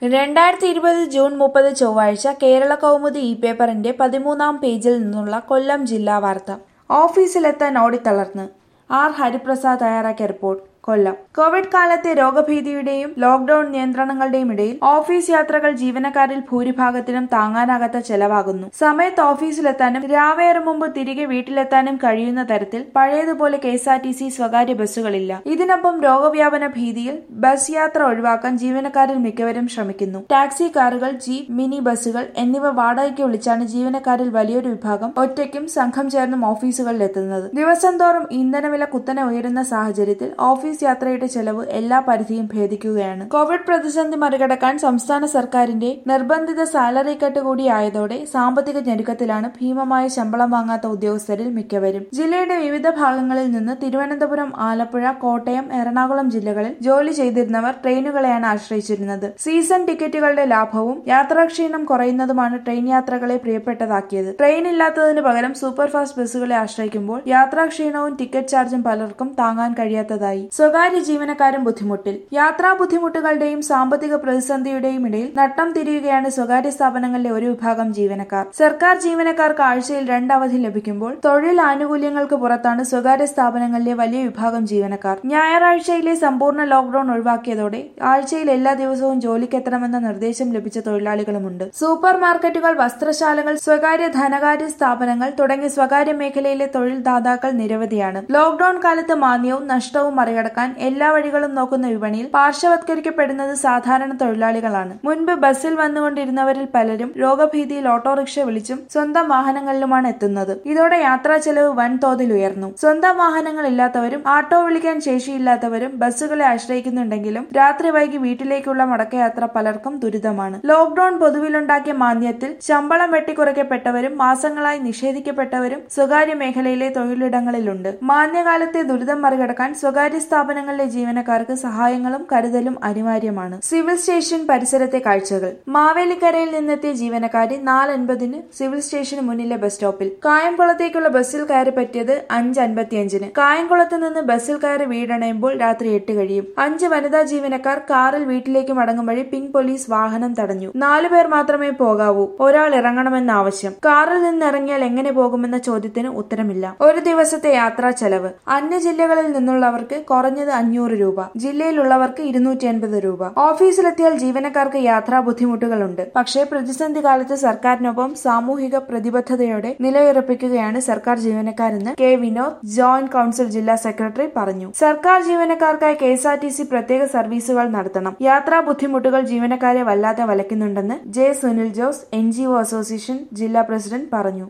രണ്ടായിരത്തി ഇരുപത് ജൂൺ മുപ്പത് ചൊവ്വാഴ്ച കേരള കൗമുദി ഇ പേപ്പറിന്റെ പതിമൂന്നാം പേജിൽ നിന്നുള്ള കൊല്ലം ജില്ലാ വാർത്ത ഓഫീസിലെത്താൻ ഓടിത്തളർന്ന് ആർ ഹരിപ്രസാദ് തയ്യാറാക്കിയ റിപ്പോർട്ട് കൊല്ലം കോവിഡ് കാലത്തെ രോഗഭീതിയുടെയും ലോക്ഡൌൺ നിയന്ത്രണങ്ങളുടെയും ഇടയിൽ ഓഫീസ് യാത്രകൾ ജീവനക്കാരിൽ ഭൂരിഭാഗത്തിനും താങ്ങാനാകാത്ത ചെലവാകുന്നു സമയത്ത് ഓഫീസിലെത്താനും രാവേറെ മുമ്പ് തിരികെ വീട്ടിലെത്താനും കഴിയുന്ന തരത്തിൽ പഴയതുപോലെ K S R T C സ്വകാര്യ ബസ്സുകളില്ല ഇതിനൊപ്പം രോഗവ്യാപന ഭീതിയിൽ ബസ് യാത്ര ഒഴിവാക്കാൻ ജീവനക്കാരിൽ മിക്കവരും ശ്രമിക്കുന്നു ടാക്സി കാറുകൾ ജീപ്പ് മിനി ബസ്സുകൾ എന്നിവ വാടകയ്ക്ക് വിളിച്ചാണ് ജീവനക്കാരിൽ വലിയൊരു വിഭാഗം ഒറ്റയ്ക്കും സംഘം ചേർന്നും ഓഫീസുകളിൽ എത്തുന്നത് ദിവസം തോറും ഇന്ധനവില കുത്തനെ ഉയരുന്ന സാഹചര്യത്തിൽ ഓഫീസ് യാത്രയുടെ ചെലവ് എല്ലാ പരിധിയും ഭേദിക്കുകയാണ് കോവിഡ് പ്രതിസന്ധി മറികടക്കാൻ സംസ്ഥാന സർക്കാരിന്റെ നിർബന്ധിത സാലറി കട്ട് കൂടിയായതോടെ സാമ്പത്തിക ഞെരുക്കത്തിലാണ് ഭീമമായ ശമ്പളം വാങ്ങാത്ത ഉദ്യോഗസ്ഥരിൽ മിക്കവരും ജില്ലയുടെ വിവിധ ഭാഗങ്ങളിൽ നിന്ന് തിരുവനന്തപുരം ആലപ്പുഴ കോട്ടയം എറണാകുളം ജില്ലകളിൽ ജോലി ചെയ്തിരുന്നവർ ട്രെയിനുകളെയാണ് ആശ്രയിച്ചിരുന്നത് സീസൺ ടിക്കറ്റുകളുടെ ലാഭവും യാത്രാക്ഷീണം കുറയുന്നതുമാണ് ട്രെയിൻ യാത്രകളെ പ്രിയപ്പെട്ടതാക്കിയത് ട്രെയിൻ ഇല്ലാത്തതിന് പകരം സൂപ്പർഫാസ്റ്റ് ബസ്സുകളെ ആശ്രയിക്കുമ്പോൾ യാത്രാക്ഷീണവും ടിക്കറ്റ് ചാർജും പലർക്കും താങ്ങാൻ കഴിയാത്തതായി സ്വകാര്യ ജീവനക്കാരും ബുദ്ധിമുട്ടിൽ യാത്രാ ബുദ്ധിമുട്ടുകളുടെയും സാമ്പത്തിക പ്രതിസന്ധിയുടെയും ഇടയിൽ നട്ടം തിരിയുകയാണ് സ്വകാര്യ സ്ഥാപനങ്ങളിലെ ഒരു വിഭാഗം ജീവനക്കാർ സർക്കാർ ജീവനക്കാർക്ക് ആഴ്ചയിൽ രണ്ട് അവധി ലഭിക്കുമ്പോൾ തൊഴിൽ ആനുകൂല്യങ്ങൾക്ക് പുറത്താണ് സ്വകാര്യ സ്ഥാപനങ്ങളിലെ വലിയ വിഭാഗം ജീവനക്കാർ ഞായറാഴ്ചയിലെ സമ്പൂർണ്ണ ലോക്ഡൌൺ ഒഴിവാക്കിയതോടെ ആഴ്ചയിൽ എല്ലാ ദിവസവും ജോലിക്കെത്തണമെന്ന നിർദ്ദേശം ലഭിച്ച തൊഴിലാളികളുമുണ്ട് സൂപ്പർ മാർക്കറ്റുകൾ വസ്ത്രശാലകൾ സ്വകാര്യ ധനകാര്യ സ്ഥാപനങ്ങൾ തുടങ്ങിയ സ്വകാര്യ മേഖലയിലെ തൊഴിൽ ദാതാക്കൾ നിരവധിയാണ് ലോക്ഡൌൺ കാലത്ത് മാന്ദ്യവും നഷ്ടവും മറികടക്കാൻ എല്ലാ വഴികളും നോക്കുന്ന വിപണിയിൽ പാർശ്വവത്കരിക്കപ്പെടുന്നത് സാധാരണ തൊഴിലാളികളാണ് മുൻപ് ബസ്സിൽ വന്നുകൊണ്ടിരുന്നവരിൽ പലരും രോഗഭീതിയിൽ ഓട്ടോറിക്ഷ വിളിച്ചും സ്വന്തം വാഹനങ്ങളിലുമാണ് എത്തുന്നത് ഇതോടെ യാത്രാ ചെലവ് വൻതോതിൽ ഉയർന്നു സ്വന്തം വാഹനങ്ങൾ ഇല്ലാത്തവരും ആട്ടോ വിളിക്കാൻ ശേഷിയില്ലാത്തവരും ബസ്സുകളെ ആശ്രയിക്കുന്നുണ്ടെങ്കിലും രാത്രി വൈകി വീട്ടിലേക്കുള്ള മടക്കയാത്ര പലർക്കും ദുരിതമാണ് ലോക്ഡൌൺ പൊതുവിലുണ്ടാക്കിയ മാന്ദ്യത്തിൽ ശമ്പളം വെട്ടിക്കുറയ്ക്കപ്പെട്ടവരും മാസങ്ങളായി നിഷേധിക്കപ്പെട്ടവരും സ്വകാര്യ മേഖലയിലെ തൊഴിലിടങ്ങളിലുണ്ട് മാന്ദ്യകാലത്തെ ദുരിതം മറികടക്കാൻ സ്വകാര്യ സ്ഥാപനങ്ങളിലെ ജീവനക്കാർക്ക് സഹായങ്ങളും കരുതലും അനിവാര്യമാണ് സിവിൽ സ്റ്റേഷൻ പരിസരത്തെ കാഴ്ചകൾ മാവേലിക്കരയിൽ നിന്നെത്തിയ ജീവനക്കാരി നാലൻപതിന് സിവിൽ സ്റ്റേഷന് മുന്നിലെ ബസ് സ്റ്റോപ്പിൽ കായംകുളത്തേക്കുള്ള ബസ്സിൽ കയറി പറ്റിയത് അഞ്ച് അൻപത്തിയഞ്ചിന് കായംകുളത്ത് നിന്ന് ബസ്സിൽ കയറി വീടണയുമ്പോൾ രാത്രി എട്ട് കഴിയും അഞ്ച് വനിതാ ജീവനക്കാർ കാറിൽ വീട്ടിലേക്ക് മടങ്ങും വഴി പിങ്ക് പോലീസ് വാഹനം തടഞ്ഞു നാലുപേർ മാത്രമേ പോകാവൂ ഒരാൾ ഇറങ്ങണമെന്ന ആവശ്യം കാറിൽ നിന്ന് ഇറങ്ങിയാൽ എങ്ങനെ പോകുമെന്ന ചോദ്യത്തിന് ഉത്തരമില്ല ഒരു ദിവസത്തെ യാത്രാ ചെലവ് അന്യ ജില്ലകളിൽ നിന്നുള്ളവർക്ക് കുറഞ്ഞത് അഞ്ഞൂറ് രൂപ ജില്ലയിലുള്ളവർക്ക് ഇരുന്നൂറ്റി അൻപത് രൂപ ഓഫീസിലെത്തിയാൽ ജീവനക്കാർക്ക് യാത്രാ ബുദ്ധിമുട്ടുകളുണ്ട് പക്ഷേ പ്രതിസന്ധി കാലത്ത് സർക്കാരിനൊപ്പം സാമൂഹിക പ്രതിബദ്ധതയോടെ നിലയുറപ്പിക്കുകയാണ് സർക്കാർ ജീവനക്കാരെന്ന് കെ വിനോദ് ജോയിന്റ് കൌൺസിൽ ജില്ലാ സെക്രട്ടറി പറഞ്ഞു സർക്കാർ ജീവനക്കാർക്കായി K S R T C പ്രത്യേക സർവീസുകൾ നടത്തണം യാത്രാ ബുദ്ധിമുട്ടുകൾ ജീവനക്കാരെ വല്ലാതെ വലയ്ക്കുന്നുണ്ടെന്ന് J Sunil Jose N G O association ജില്ലാ പ്രസിഡന്റ് പറഞ്ഞു